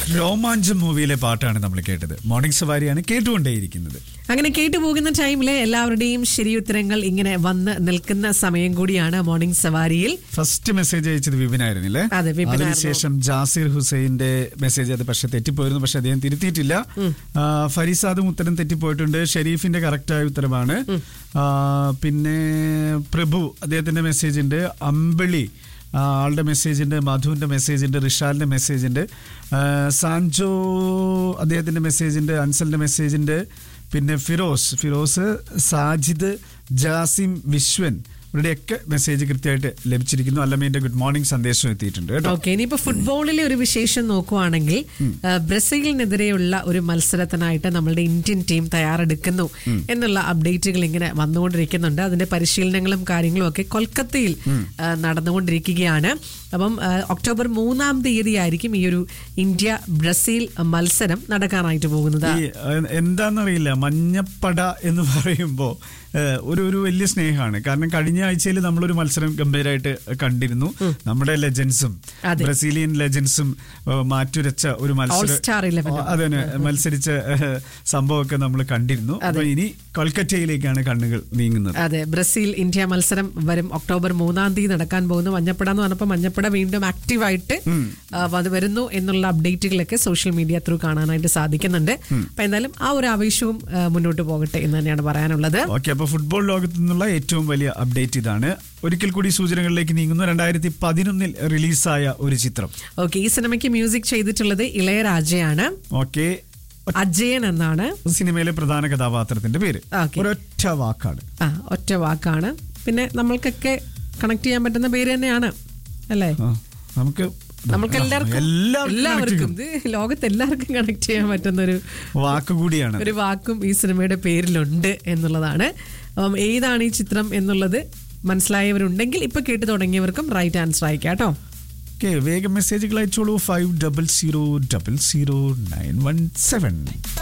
രോമാഞ്ചം മൂവിയിലെ പാട്ടാണ് നമ്മൾ കേട്ടത് മോർണിംഗ് സവാരിയാണ് കേട്ടുകൊണ്ടേയിരിക്കുന്നത് അങ്ങനെ കേട്ടു പോകുന്ന ടൈമില് എല്ലാവരുടെയും ശരിയുത്തരങ്ങൾ ഇങ്ങനെ വന്ന് നിൽക്കുന്ന സമയം കൂടിയാണ് മോർണിംഗ് സവാരിയിൽ ഫസ്റ്റ് മെസ്സേജ് അയച്ചത് വിപിനായിരുന്നില്ലേ അതെ, വിപിനായിരുന്നു. അതിനുശേഷം ജാസിർ ഹുസൈന്റെ മെസ്സേജ് അത് പക്ഷെ തെറ്റിപ്പോയിരുന്നു പക്ഷെ അദ്ദേഹം തിരുത്തിയിട്ടില്ല ആ, ഫരീസാദും ഉത്തരം തെറ്റിപ്പോയിട്ടുണ്ട് ഷെരീഫിന്റെ കറക്റ്റായ ഉത്തരമാണ് ആ, പിന്നെ പ്രഭു അദ്ദേഹത്തിന്റെ മെസ്സേജ് ഉണ്ട് അമ്പിളി ആ, ആളുടെ മെസ്സേജ് ഉണ്ട് മധുവിന്റെ മെസ്സേജ് ഉണ്ട് റിഷാലിന്റെ മെസ്സേജ് ഉണ്ട് ആ, സാൻജോ അദ്ദേഹത്തിന്റെ മെസ്സേജ് ഉണ്ട് അൻസലിന്റെ മെസ്സേജ് ഉണ്ട് പിന്നെ ഫിറോസ് ഫിറോസ് സാജിദ് ജാസിം വിശ്വൻ ഇവരുടെയൊക്കെ മെസ്സേജ് കൃത്യമായിട്ട് ലഭിച്ചിരിക്കുന്നു അല്ലമീന്റെ ഗുഡ് മോർണിംഗ് സന്ദേശം എത്തിയിട്ടുണ്ട് കേട്ടോ ഓക്കെ ഇനിയിപ്പോ ഫുട്ബോളിലെ ഒരു വിശേഷം നോക്കുവാണെങ്കിൽ ആ, ബ്രസീലിനെതിരെയുള്ള ഒരു മത്സരത്തിനായിട്ട് നമ്മളുടെ ഇന്ത്യൻ ടീം തയ്യാറെടുക്കുന്നു എന്നുള്ള അപ്ഡേറ്റുകൾ ഇങ്ങനെ വന്നുകൊണ്ടിരിക്കുന്നുണ്ട് അതിന്റെ പരിശീലനങ്ങളും കാര്യങ്ങളും ഒക്കെ കൊൽക്കത്തയിൽ ആ, നടന്നുകൊണ്ടിരിക്കുകയാണ് അപ്പം ആ, ഒക്ടോബർ മൂന്നാം തീയതി ആയിരിക്കും ഈ ഒരു ഇന്ത്യ ബ്രസീൽ മത്സരം നടക്കാനായിട്ട് പോകുന്നത് ഈ ഏഹ്, എന്താന്നറിയില്ല മഞ്ഞപ്പട എന്ന് പറയുമ്പോ ഏഹ്, ഒരു ഒരു വലിയ സ്നേഹമാണ് കാരണം കഴിഞ്ഞ ആഴ്ചയിൽ നമ്മളൊരു മത്സരം ഗംഭീരമായിട്ട് കണ്ടിരുന്നു നമ്മുടെ ലെജൻസും അതെ. ബ്രസീലിയൻ ലെജൻസും ഏഹ്, മാറ്റുരച്ച ഒരു All Star 11. അതെ മത്സരിച്ച ഏഹ്, സംഭവമൊക്കെ നമ്മൾ കണ്ടിരുന്നു അപ്പൊ ഇനി കൊൽക്കത്തയിലേക്കാണ് കണ്ണുകൾ നീങ്ങുന്നത് അതെ ബ്രസീൽ ഇന്ത്യ മത്സരം വരും ഒക്ടോബർ മൂന്നാം തീയതി നടക്കാൻ പോകുന്നു മഞ്ഞപ്പട എന്ന് പറഞ്ഞപ്പോൾ മഞ്ഞപ്പട വീണ്ടും ആക്റ്റീവായിട്ട് അത് വരുന്നു എന്നുള്ള അപ്ഡേറ്റുകളൊക്കെ സോഷ്യൽ മീഡിയ ത്രൂ കാണാനായിട്ട് സാധിക്കുന്നുണ്ട് അപ്പൊ എന്തായാലും ആ ഒരു ആവേശവും ആ, മുന്നോട്ട് പോകട്ടെ എന്ന് തന്നെയാണ് പറയാനുള്ളത് ഓക്കെ അപ്പൊ ഫുട്ബോൾ ലോകത്തു നിന്നുള്ള ഏറ്റവും വലിയ അപ്ഡേറ്റ് ഇതാണ് ഒരിക്കൽ കൂടി സൂചനകളിലേക്ക് നീങ്ങുന്നു രണ്ടായിരത്തി പതിനൊന്നിൽ റിലീസായ ഒരു ചിത്രം ഓക്കെ ഈ സിനിമയ്ക്ക് മ്യൂസിക് ചെയ്തിട്ടുള്ളത് ഇളയരാജയാണ് ഓക്കെ അജയൻ എന്നാണ് സിനിമയിലെ പ്രധാന കഥാപാത്രത്തിന്റെ പേര് ഓക്കെ. ഒരൊറ്റ വാക്കാണ് ആ ഒറ്റ വാക്കാണ് പിന്നെ നമ്മൾക്കൊക്കെ കണക്ട് ചെയ്യാൻ പറ്റുന്ന പേര് തന്നെയാണ് അല്ലേ ആ, നമുക്ക് നമ്മൾക്ക് എല്ലാവർക്കും എല്ലാവർക്കും എല്ലാവർക്കും ഇത് ലോകത്ത് എല്ലാവർക്കും കണക്ട് ചെയ്യാൻ പറ്റുന്ന ഒരു വാക്ക് കൂടിയാണ് ഒരു വാക്കും ഈ സിനിമയുടെ പേരിലുണ്ട് എന്നുള്ളതാണ് അപ്പം ഏതാണ് ഈ ചിത്രം എന്നുള്ളത് മനസ്സിലായവരുണ്ടെങ്കിൽ ഇപ്പൊ കേട്ടു തുടങ്ങിയവർക്കും റൈറ്റ് ആൻസർ അയക്കാം കേട്ടോ ഓക്കെ വേഗം മെസ്സേജുകൾ അയച്ചോളൂ five double zero double zero nine one seven